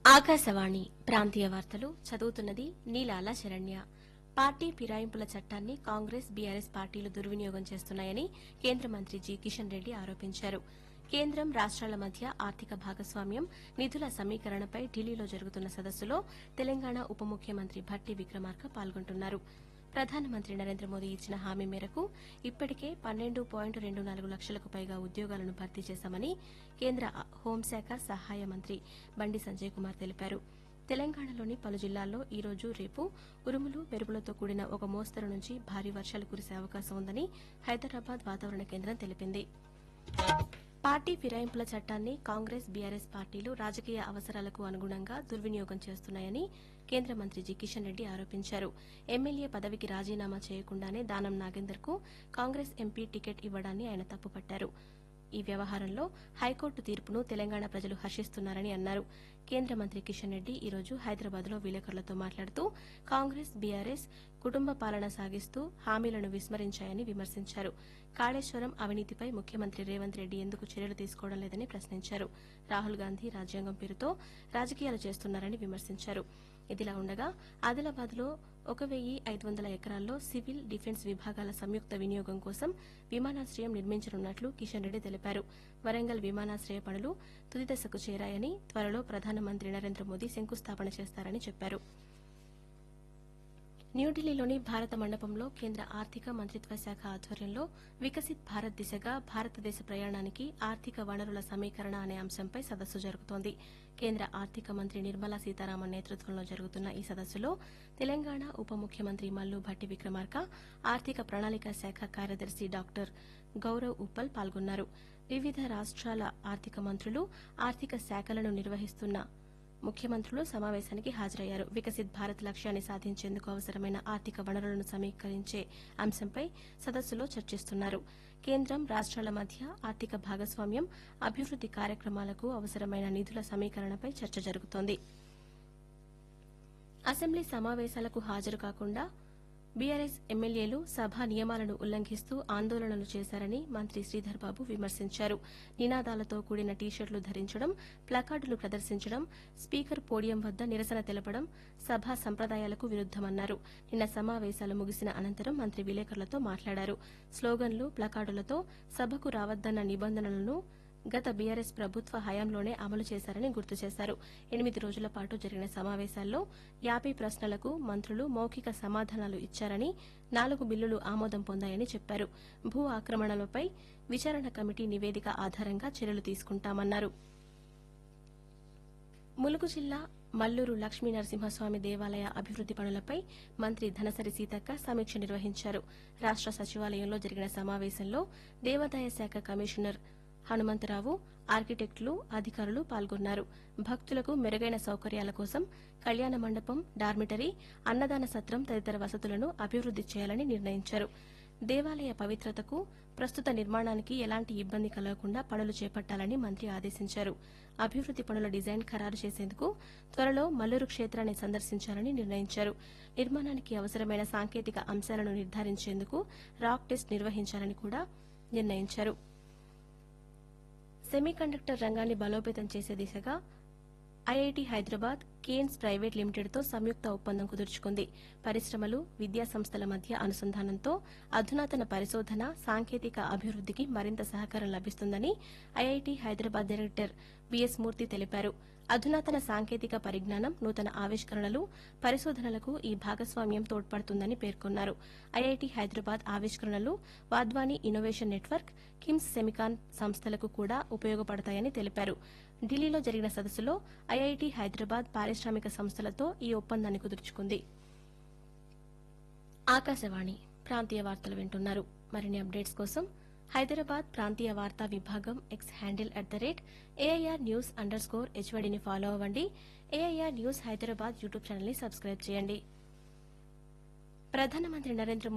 ఆకాశవాణి ప్రాంతీయ వార్తలు చదువుతున్నది నీలాల శరణ్య పార్టీ ఫిరాయింపుల చట్టాన్ని కాంగ్రెస్ బీఆర్ఎస్ పార్టీలు దుర్వినియోగం చేస్తున్నాయని కేంద్ర మంత్రి జి కిషన్ రెడ్డి ఆరోపించారు కేంద్రం రాష్ట్రాల మధ్య ఆర్థిక భాగస్వామ్యం నిధుల సమీకరణపై ఢిల్లీలో జరుగుతున్న సదస్సులో తెలంగాణ ఉప ముఖ్యమంత్రి భట్టి విక్రమార్క పాల్గొంటున్నారు ప్రధానమంత్రి నరేంద్ర మోదీ ఇచ్చిన హామీ మేరకు ఇప్పటికే పన్నెండు పాయింట్ రెండు నాలుగు లక్షలకు పైగా ఉద్యోగాలను భర్తీ చేశామని కేంద్ర హోంశాఖ సహాయ మంత్రి బండి సంజయ్ కుమార్ తెలిపారు తెలంగాణలోని పలు జిల్లాల్లో ఈ రోజు రేపు ఉరుములు మెరుపులతో కూడిన ఒక మోస్తరు నుంచి భారీ వర్షాలు కురిసే అవకాశం ఉందని హైదరాబాద్ వాతావరణ కేంద్రం తెలిపింది పార్టీ ఫిరాయింపుల చట్టాన్ని కాంగ్రెస్ బీఆర్ఎస్ పార్టీలు రాజకీయ అవసరాలకు అనుగుణంగా దుర్వినియోగం చేస్తున్నాయని కేంద్ర మంత్రి జి కిషన్ రెడ్డి ఆరోపించారు ఎమ్మెల్యే పదవికి రాజీనామా చేయకుండానే దానం నాగేందర్ కు కాంగ్రెస్ ఎంపీ టికెట్ ఇవ్వడాన్ని ఆయన తప్పుపట్టారు ఈ వ్యవహారంలో హైకోర్టు తీర్పును తెలంగాణ ప్రజలు హర్షిస్తున్నారని అన్నారు కేంద్ర మంత్రి కిషన్ రెడ్డి ఈ రోజు హైదరాబాద్ లో విలేకరులతో మాట్లాడుతూ కాంగ్రెస్ బీఆర్ఎస్ కుటుంబ పాలన సాగిస్తూ హామీలను విస్మరించాయని విమర్శించారు కాళేశ్వరం అవినీతిపై ముఖ్యమంత్రి రేవంత్ రెడ్డి ఎందుకు చర్యలు తీసుకోవడం లేదని ప్రశ్నించారు రాహుల్ గాంధీ రాజ్యాంగం పేరుతో రాజకీయాలు చేస్తున్నారని విమర్శించారు ఇదిలా ఉండగా ఆదిలాబాద్ లో ఒక వెయ్యి ఐదు వందల ఎకరాల్లో సివిల్ డిఫెన్స్ విభాగాల సంయుక్త వినియోగం కోసం విమానాశ్రయం నిర్మించనున్నట్లు కిషన్ రెడ్డి తెలిపారు వరంగల్ విమానాశ్రయ పనులు తుది దశకు చేరాయని త్వరలో ప్రధానమంత్రి నరేంద్ర మోదీ శంకుస్థాపన చేస్తారని చెప్పారు న్యూఢిల్లీలోని భారత మండపంలో కేంద్ర ఆర్థిక మంత్రిత్వ శాఖ ఆధ్వర్యంలో వికసిత్ భారత్ దిశగా భారతదేశ ప్రయాణానికి ఆర్థిక వనరుల సమీకరణ అనే అంశంపై సదస్సు జరుగుతోంది కేంద్ర ఆర్థిక మంత్రి నిర్మలా సీతారామన్ నేతృత్వంలో జరుగుతున్న ఈ సదస్సులో తెలంగాణ ఉప ముఖ్యమంత్రి మల్లు భట్టి విక్రమార్క ఆర్థిక ప్రణాళిక శాఖ కార్యదర్శి డాక్టర్ గౌరవ్ ఉప్పల్ పాల్గొన్నారు వివిధ రాష్ట్రాల ఆర్థిక మంత్రులు ఆర్థిక శాఖలను నిర్వహిస్తున్న ముఖ్యమంత్రులు సమావేశానికి హాజరయ్యారు వికసిత్ భారత్ లక్ష్యాన్ని సాధించేందుకు అవసరమైన ఆర్థిక వనరులను సమీకరించే అంశంపై సదస్సులో చర్చిస్తున్నారు కేంద్రం రాష్ట్రాల మధ్య ఆర్థిక భాగస్వామ్యం అభివృద్ది కార్యక్రమాలకు అవసరమైన నిధుల సమీకరణపై చర్చ జరుగుతోంది అసెంబ్లీ సమావేశాలకు హాజరు కాకుండా బీఆర్ఎస్ ఎమ్మెల్యేలు సభ నియమాలను ఉల్లంఘిస్తూ ఆందోళనలు చేశారని మంత్రి శ్రీధర్ బాబు విమర్శించారు నినాదాలతో కూడిన టీషర్ట్లు ధరించడం ప్లకార్డులు ప్రదర్శించడం స్పీకర్ పోడియం వద్ద నిరసన తెలపడం సభా సంప్రదాయాలకు విరుద్దమన్నారు నిన్న సమావేశాలు ముగిసిన అనంతరం మంత్రి విలేకరులతో మాట్లాడారు స్లోగన్లు ప్లకార్డులతో సభకు రావద్దన్న నిబంధనలను గత బీఆర్ఎస్ ప్రభుత్వ హయాంలోనే అమలు చేశారని గుర్తు చేశారు ఎనిమిది రోజుల పాటు జరిగిన సమావేశాల్లో యాభై ప్రశ్నలకు మంత్రులు మౌఖిక సమాధానాలు ఇచ్చారని నాలుగు బిల్లులు ఆమోదం పొందాయని చెప్పారు భూ ఆక్రమణలపై విచారణ కమిటీ నివేదిక ఆధారంగా చర్యలు తీసుకుంటామన్నారు ములుగు జిల్లా మల్లూరు లక్ష్మీ నరసింహస్వామి దేవాలయ అభివృద్ది పనులపై మంత్రి ధనసరి సీతక్క సమీక్ష నిర్వహించారు రాష్ట సచివాలయంలో జరిగిన సమావేశంలో దేవాదాయ శాఖ కమిషనర్ హనుమంతరావు ఆర్కిటెక్టులు అధికారులు పాల్గొన్నారు భక్తులకు మెరుగైన సౌకర్యాల కోసం కళ్యాణ మండపం డార్మిటరీ అన్నదాన సత్రం తదితర వసతులను అభివృద్ది చేయాలని నిర్ణయించారు దేవాలయ పవిత్రతకు ప్రస్తుత నిర్మాణానికి ఎలాంటి ఇబ్బంది కలగకుండా పనులు చేపట్టాలని మంత్రి ఆదేశించారు అభివృద్ది పనుల డిజైన్ ఖరారు చేసేందుకు త్వరలో మల్లూరు క్షేత్రాన్ని సందర్శించాలని నిర్ణయించారు నిర్మాణానికి అవసరమైన సాంకేతిక అంశాలను నిర్ధారించేందుకు రాక్ టెస్ట్ నిర్వహించాలని కూడా నిర్ణయించారు సెమీకండక్టర్ రంగాన్ని బలోపేతం చేసే దిశగా ఐఐటి హైదరాబాద్ కేన్స్ ప్రైవేట్ లిమిటెడ్తో సంయుక్త ఒప్పందం కుదుర్చుకుంది పరిశ్రమలు విద్యా సంస్థల మధ్య అనుసంధానంతో అధునాతన పరిశోధన సాంకేతిక అభివృద్దికి మరింత సహకారం లభిస్తుందని IIT Hyderabad director V S Murthy తెలిపారు అధునాతన సాంకేతిక పరిజ్ఞానం నూతన ఆవిష్కరణలు పరిశోధనలకు ఈ భాగస్వామ్యం తోడ్పడుతుందని పేర్కొన్నారు ఐఐటి హైదరాబాద్ ఆవిష్కరణలు Wadhwani innovation network KIMS semicon సంస్థలకు కూడా ఉపయోగపడతాయని తెలిపారు ఢిల్లీలో జరిగిన సదస్సులో ఐఐటి హైదరాబాద్ పారిశ్రామిక సంస్థలతో ఈ ఒప్పందాన్ని కుదుర్చుకుంది ఆకాశవాణి ప్రాంతీయ వార్తలు వింటున్నారు మరిన్ని అప్డేట్స్ కోసం హైదరాబాద్ ప్రాంతీయ వార్తా విభాగం X handle at the rate AIR news underscore హెచ్వడిని ఫాలో అవ్వండి AIR news Hyderabad YouTube channel ని సబ్స్క్రైబ్ చేయండి ప్రధానమంత్రి నరేంద్ర